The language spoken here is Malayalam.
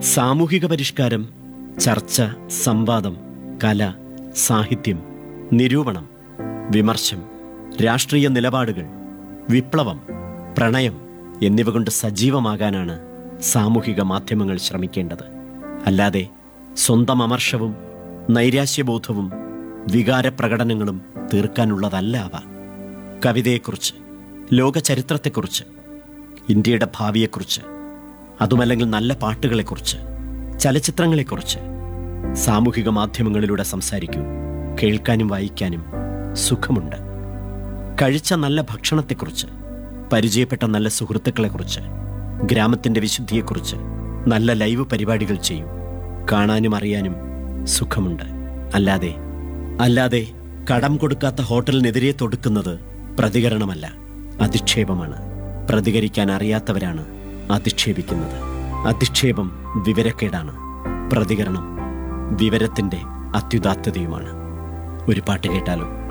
സാമൂഹിക പരിഷ്കാരം ചർച്ച സംവാദം കല സാഹിത്യം നിരൂപണം വിമർശം രാഷ്ട്രീയ നിലപാടുകൾ വിപ്ലവം പ്രണയം എന്നിവ കൊണ്ട് സജീവമാകാനാണ് സാമൂഹിക മാധ്യമങ്ങൾ ശ്രമിക്കേണ്ടത് അല്ലാതെ സ്വന്തം അമർഷവും നൈരാശ്യബോധവും വികാരപ്രകടനങ്ങളും തീർക്കാനുള്ളതല്ല അവ കവിതയെക്കുറിച്ച് ലോക ചരിത്രത്തെക്കുറിച്ച് ഇന്ത്യയുടെ ഭാവിയെക്കുറിച്ച് അതുമല്ലെങ്കിൽ നല്ല പാട്ടുകളെക്കുറിച്ച് ചലച്ചിത്രങ്ങളെക്കുറിച്ച് സാമൂഹിക മാധ്യമങ്ങളിലൂടെ സംസാരിക്കൂ കേൾക്കാനും വായിക്കാനും സുഖമുണ്ട് കഴിച്ച നല്ല ഭക്ഷണത്തെക്കുറിച്ച് പരിചയപ്പെട്ട നല്ല സുഹൃത്തുക്കളെക്കുറിച്ച് ഗ്രാമത്തിന്റെ വിശുദ്ധിയെക്കുറിച്ച് നല്ല ലൈവ് പരിപാടികൾ ചെയ്യൂ കാണാനും അറിയാനും സുഖമുണ്ട് അല്ലാതെ അല്ലാതെ കടം കൊടുക്കാത്ത ഹോട്ടലിനെതിരെ തൊടുക്കുന്നത് പ്രതികരണമല്ല അധിക്ഷേപമാണ് പ്രതികരിക്കാൻ അറിയാത്തവരാണ് അധിക്ഷേപിക്കുന്നത് അധിക്ഷേപം വിവരക്കേടാണ് പ്രതികരണം വിവരത്തിന്റെ അത്യുദാത്തതയുമാണ് ഒരു പാട്ട് കേട്ടാലോ